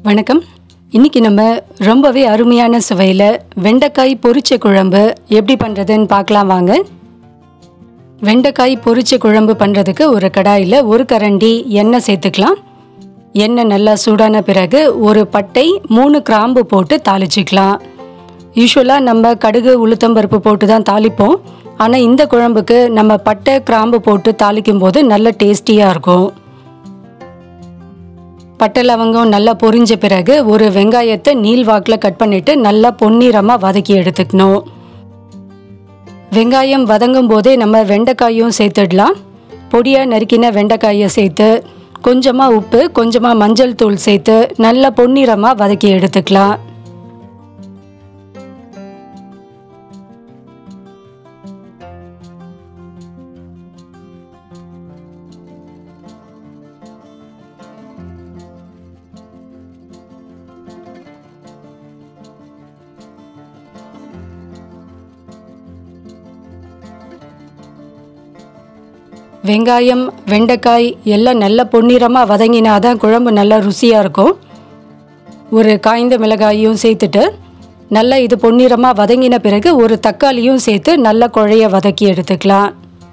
வணக்கம் இன்னைக்கு நம்ம ரொம்பவே அருமையான சுவையில் வெண்டைக்காய் பொரிச்ச குழம்பு எப்படி பண்ணுறதுன்னு பார்க்கலாம் வாங்க வெண்டைக்காய் பொரிச்ச குழம்பு பண்ணுறதுக்கு ஒரு கடாயில் ஒரு கரண்டி எண்ணெய் சேர்த்துக்கலாம் எண்ணெய் நல்லா சூடான பிறகு ஒரு பட்டை மூணு கிராம்பு போட்டு தாளிச்சிக்கலாம் யூஸ்வலாக நம்ம கடுகு உளுத்தம்பருப்பு போட்டு தான் தாளிப்போம் ஆனால் இந்த குழம்புக்கு நம்ம பட்டை கிராம்பு போட்டு தாளிக்கும் போது நல்ல டேஸ்டியாக இருக்கும் பட்டை லவங்கம் நல்லா பொரிஞ்ச பிறகு ஒரு வெங்காயத்தை நீள் வாக்கில் கட் பண்ணிட்டு நல்லா பொன்னிறமாக வதக்கி எடுத்துக்கணும் வெங்காயம் வதங்கும் போதே நம்ம வெண்டைக்காயும் சேர்த்துடலாம் பொடியாக நறுக்கின வெண்டைக்காயை சேர்த்து கொஞ்சமாக உப்பு கொஞ்சமாக மஞ்சள் தூள் சேர்த்து நல்லா பொன்னிறமாக வதக்கி எடுத்துக்கலாம் வெங்காயம் வெண்டைக்காய் எல்லாம் நல்ல பொன்னிறமாக வதங்கினா தான் குழம்பு நல்லா ருசியாக இருக்கும் ஒரு காய்ந்த மிளகாயும் சேர்த்துட்டு நல்லா இது பொன்னிறமாக வதங்கின பிறகு ஒரு தக்காளியும் சேர்த்து நல்லா குழைய வதக்கி எடுத்துக்கலாம்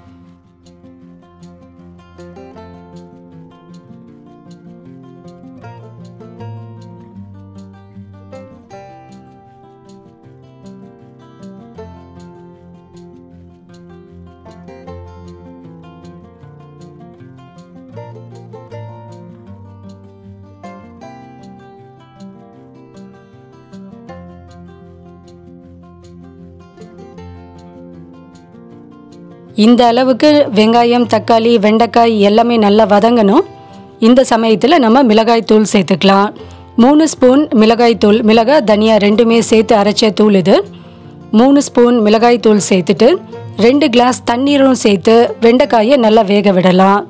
இந்த அளவுக்கு வெங்காயம் தக்காளி வெண்டைக்காய் எல்லாமே நல்லா வதங்கணும் இந்த சமயத்தில் நம்ம மிளகாய் தூள் சேர்த்துக்கலாம் மூணு ஸ்பூன் மிளகாய் தூள் மிளகாய் தனியா ரெண்டுமே சேர்த்து அரைச்ச தூள் இது மூணு ஸ்பூன் மிளகாய் தூள் சேர்த்துட்டு ரெண்டு கிளாஸ் தண்ணீரும் சேர்த்து வெண்டைக்காயை நல்லா வேக விடலாம்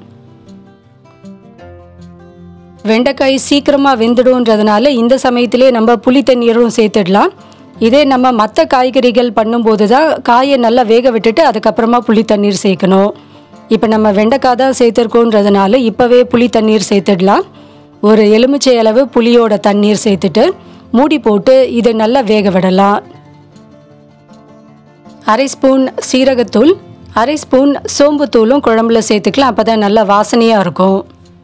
வெண்டைக்காய் சீக்கிரமாக வெந்துடும்ன்றதுனால இந்த சமயத்திலே நம்ம புளி தண்ணீரும் சேர்த்துடலாம் இதே நம்ம மற்ற காய்கறிகள் பண்ணும்போது தான் காயை நல்லா வேக விட்டுட்டு அதுக்கப்புறமா புளி தண்ணீர் சேர்க்கணும் இப்போ நம்ம வெண்டைக்காய் தான் சேர்த்துருக்கோன்றதுனால இப்போவே புளி தண்ணீர் சேர்த்துடலாம் ஒரு எலுமிச்சை அளவு புளியோட தண்ணீர் சேர்த்துட்டு மூடி போட்டு இதை நல்லா வேக விடலாம் அரை ஸ்பூன் சீரகத்தூள் அரை ஸ்பூன் சோம்புத்தூளும் குழம்புல சேர்த்துக்கலாம் அப்போ தான் நல்லா வாசனையாக இருக்கும்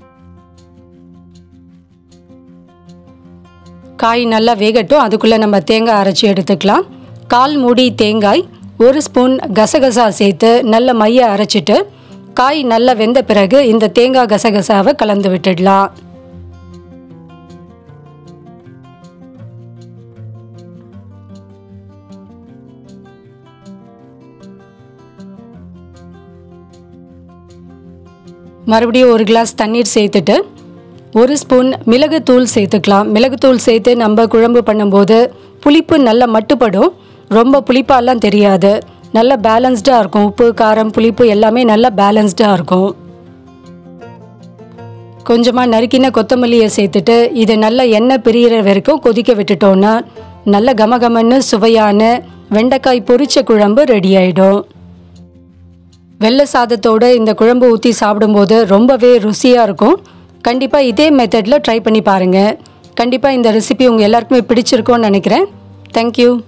காய் நல்லா வேகட்டும் அதுக்குள்ளே நம்ம தேங்காய் அரைச்சி எடுத்துக்கலாம் கால் மூடி தேங்காய் ஒரு ஸ்பூன் கசகசா சேர்த்து நல்ல மைய அரைச்சிட்டு காய் நல்லா வெந்த பிறகு இந்த தேங்காய் கசகசாவை கலந்து விட்டுடலாம் மறுபடியும் ஒரு கிளாஸ் தண்ணீர் சேர்த்துட்டு ஒரு ஸ்பூன் மிளகுத்தூள் சேர்த்துக்கலாம் மிளகுத்தூள் சேர்த்து நம்ம குழம்பு பண்ணும்போது புளிப்பு நல்லா மட்டுப்படும் ரொம்ப புளிப்பாலாம் தெரியாது நல்ல பேலன்ஸ்டாக இருக்கும் உப்பு காரம் புளிப்பு எல்லாமே நல்லா பேலன்ஸ்டாக இருக்கும் கொஞ்சமாக நறுக்கின கொத்தமல்லியை சேர்த்துட்டு இதை நல்லா எண்ணெய் பிரியிற வரைக்கும் கொதிக்க விட்டுட்டோன்னா நல்ல கமகமன்னு சுவையான வெண்டைக்காய் பொரிச்ச குழம்பு ரெடி ஆகிடும் வெள்ளை சாதத்தோட இந்த குழம்பு ஊற்றி சாப்பிடும்போது ரொம்பவே ருசியாக இருக்கும் கண்டிப்பாக இதே மெத்தடில் ட்ரை பண்ணி பாருங்கள் கண்டிப்பாக இந்த ரெசிபி உங்கள் எல்லாருக்குமே பிடிச்சிருக்கோன்னு நினைக்கிறேன் தேங்க்யூ